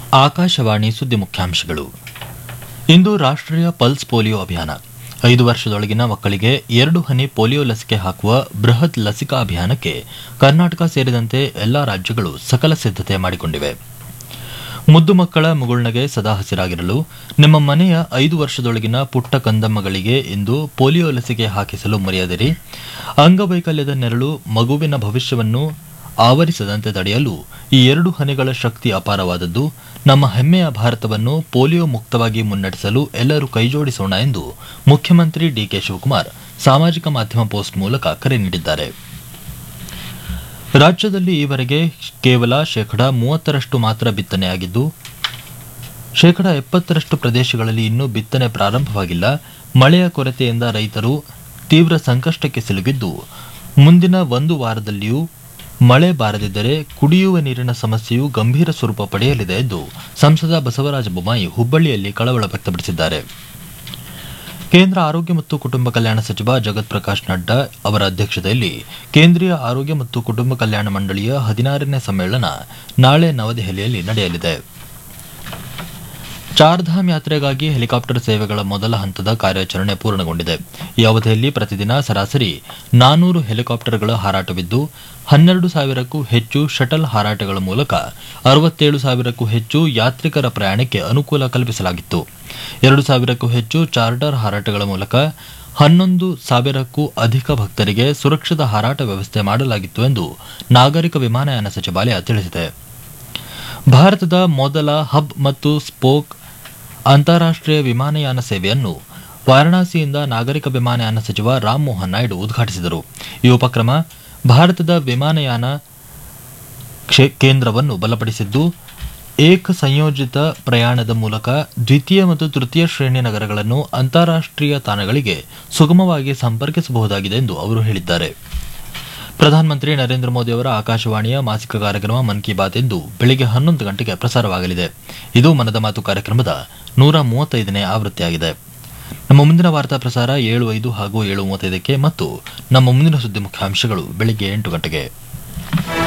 ಆಕಾಶವಾಣಿ ಸುದ್ದಿ ಮುಖ್ಯಾಂಶಗಳು ಇಂದು ರಾಷ್ಟ್ರೀಯ ಪಲ್ಸ್ ಪೋಲಿಯೋ ಅಭಿಯಾನ ಐದು ವರ್ಷದೊಳಗಿನ ಮಕ್ಕಳಿಗೆ ಎರಡು ಹನಿ ಪೋಲಿಯೋ ಲಸಿಕೆ ಹಾಕುವ ಬೃಹತ್ ಲಸಿಕಾ ಅಭಿಯಾನಕ್ಕೆ ಕರ್ನಾಟಕ ಸೇರಿದಂತೆ ಎಲ್ಲಾ ರಾಜ್ಯಗಳು ಸಕಲ ಸಿದ್ದತೆ ಮಾಡಿಕೊಂಡಿವೆ ಮುದ್ದು ಮಕ್ಕಳ ಮುಗುಳ್ನಗೆ ಸದಾ ಹಸಿರಾಗಿರಲು ನಿಮ್ಮ ಮನೆಯ ಐದು ವರ್ಷದೊಳಗಿನ ಪುಟ್ಟ ಕಂದಮ್ಮಗಳಿಗೆ ಇಂದು ಪೋಲಿಯೋ ಲಸಿಕೆ ಹಾಕಿಸಲು ಮರೆಯದಿರಿ ಅಂಗವೈಕಲ್ಯದ ನೆರಳು ಮಗುವಿನ ಭವಿಷ್ಯವನ್ನು ಆವರಿಸದಂತೆ ತಡೆಯಲು ಈ ಎರಡು ಹನಿಗಳ ಶಕ್ತಿ ಅಪಾರವಾದದ್ದು ನಮ್ಮ ಹೆಮ್ಮೆಯ ಭಾರತವನ್ನು ಪೋಲಿಯೋ ಮುಕ್ತವಾಗಿ ಮುನ್ನಡೆಸಲು ಎಲ್ಲರೂ ಕೈಜೋಡಿಸೋಣ ಎಂದು ಮುಖ್ಯಮಂತ್ರಿ ಡಿಕೆ ಶಿವಕುಮಾರ್ ಸಾಮಾಜಿಕ ಮಾಧ್ಯಮ ಪೋಸ್ಟ್ ಮೂಲಕ ಕರೆ ನೀಡಿದ್ದಾರೆ ರಾಜ್ಯದಲ್ಲಿ ಈವರೆಗೆ ಕೇವಲ ಶೇಕಡಾ ಮೂವತ್ತರಷ್ಟು ಮಾತ್ರ ಬಿತ್ತನೆಯಾಗಿದ್ದು ಶೇಕಡಾ ಎಪ್ಪತ್ತರಷ್ಟು ಪ್ರದೇಶಗಳಲ್ಲಿ ಇನ್ನೂ ಬಿತ್ತನೆ ಪ್ರಾರಂಭವಾಗಿಲ್ಲ ಮಳೆಯ ಕೊರತೆಯಿಂದ ರೈತರು ತೀವ್ರ ಸಂಕಷ್ಟಕ್ಕೆ ಸಿಲುಕಿದ್ದು ಮುಂದಿನ ಒಂದು ವಾರದಲ್ಲಿಯೂ ಮಳೆ ಬಾರದಿದ್ದರೆ ಕುಡಿಯುವ ನೀರಿನ ಸಮಸ್ಯೆಯು ಗಂಭೀರ ಸ್ವರೂಪ ಪಡೆಯಲಿದೆ ಎಂದು ಸಂಸದ ಬಸವರಾಜ ಬೊಮ್ಮಾಯಿ ಹುಬ್ಬಳ್ಳಿಯಲ್ಲಿ ಕಳವಳ ವ್ಯಕ್ತಪಡಿಸಿದ್ದಾರೆ ಕೇಂದ್ರ ಆರೋಗ್ಯ ಮತ್ತು ಕುಟುಂಬ ಕಲ್ಯಾಣ ಸಚಿವ ಜಗತ್ ಪ್ರಕಾಶ್ ನಡ್ಡಾ ಅವರ ಅಧ್ಯಕ್ಷತೆಯಲ್ಲಿ ಕೇಂದ್ರೀಯ ಆರೋಗ್ಯ ಮತ್ತು ಕುಟುಂಬ ಕಲ್ಯಾಣ ಮಂಡಳಿಯ ಹದಿನಾರನೇ ಸಮ್ಮೇಳನ ನಾಳೆ ನವದೆಹಲಿಯಲ್ಲಿ ನಡೆಯಲಿದೆ ಚಾರ್ಧಾಮ್ ಯಾತ್ರೆಗಾಗಿ ಹೆಲಿಕಾಪ್ಟರ್ ಸೇವೆಗಳ ಮೊದಲ ಹಂತದ ಕಾರ್ಯಾಚರಣೆ ಪೂರ್ಣಗೊಂಡಿದೆ ಈ ಅವಧಿಯಲ್ಲಿ ಪ್ರತಿದಿನ ಸರಾಸರಿ ನಾನೂರು ಹೆಲಿಕಾಪ್ಟರ್ಗಳ ಹಾರಾಟವಿದ್ದು ಹನ್ನೆರಡು ಸಾವಿರಕ್ಕೂ ಹೆಚ್ಚು ಶಟಲ್ ಹಾರಾಟಗಳ ಮೂಲಕ ಅರವತ್ತೇಳು ಸಾವಿರಕ್ಕೂ ಹೆಚ್ಚು ಯಾತ್ರಿಕರ ಪ್ರಯಾಣಕ್ಕೆ ಅನುಕೂಲ ಕಲ್ಪಿಸಲಾಗಿತ್ತು ಎರಡು ಸಾವಿರಕ್ಕೂ ಹೆಚ್ಚು ಚಾರ್ಟರ್ ಹಾರಾಟಗಳ ಮೂಲಕ ಹನ್ನೊಂದು ಸಾವಿರಕ್ಕೂ ಅಧಿಕ ಭಕ್ತರಿಗೆ ಸುರಕ್ಷಿತ ಹಾರಾಟ ವ್ಯವಸ್ಥೆ ಮಾಡಲಾಗಿತ್ತು ಎಂದು ನಾಗರಿಕ ವಿಮಾನಯಾನ ಸಚಿವಾಲಯ ತಿಳಿಸಿದೆ ಭಾರತದ ಮೊದಲ ಹಬ್ ಮತ್ತು ಸ್ಪೋಕ್ ಅಂತಾರಾಷ್ಟೀಯ ವಿಮಾನಯಾನ ಸೇವೆಯನ್ನು ವಾರಣಾಸಿಯಿಂದ ನಾಗರಿಕ ವಿಮಾನಯಾನ ಸಚಿವ ರಾಮ್ ಮೋಹನ್ ನಾಯ್ಡು ಉದ್ಘಾಟಿಸಿದರು ಈ ಉಪಕ್ರಮ ಭಾರತದ ವಿಮಾನಯಾನ ಕ್ಷೇ- ಕೇಂದ್ರವನ್ನು ಬಲಪಡಿಸಿದ್ದು ಏಕ ಸಂಯೋಜಿತ ಪ್ರಯಾಣದ ಮೂಲಕ ದ್ವಿತೀಯ ಮತ್ತು ತೃತೀಯ ಶ್ರೇಣಿ ನಗರಗಳನ್ನು ಅಂತಾರಾಷ್ಟೀಯ ತಾಣಗಳಿಗೆ ಸುಗಮವಾಗಿ ಸಂಪರ್ಕಿಸಬಹುದಾಗಿದೆ ಎಂದು ಅವರು ಹೇಳಿದ್ದಾರೆ ಪ್ರಧಾನಮಂತ್ರಿ ನರೇಂದ್ರ ಮೋದಿ ಅವರ ಆಕಾಶವಾಣಿಯ ಮಾಸಿಕ ಕಾರ್ಯಕ್ರಮ ಮನ್ ಕಿ ಬಾತ್ ಎಂದು ಬೆಳಿಗ್ಗೆ ಹನ್ನೊಂದು ಗಂಟೆಗೆ ಪ್ರಸಾರವಾಗಲಿದೆ ಇದು ಮನದ ಮಾತು ಕಾರ್ಯಕ್ರಮದ ನೂರ ಮೂವತ್ತೈದನೇ ಆವೃತ್ತಿಯಾಗಿದೆ ನಮ್ಮ ಮುಂದಿನ ವಾರ್ತಾ ಪ್ರಸಾರ ಏಳು ಐದು ಹಾಗೂ ಏಳು ಮೂವತ್ತೈದಕ್ಕೆ ಮತ್ತು ನಮ್ಮ ಮುಂದಿನ ಸುದ್ದಿ ಮುಖ್ಯಾಂಶಗಳು ಬೆಳಿಗ್ಗೆ ಎಂಟು ಗಂಟೆಗೆ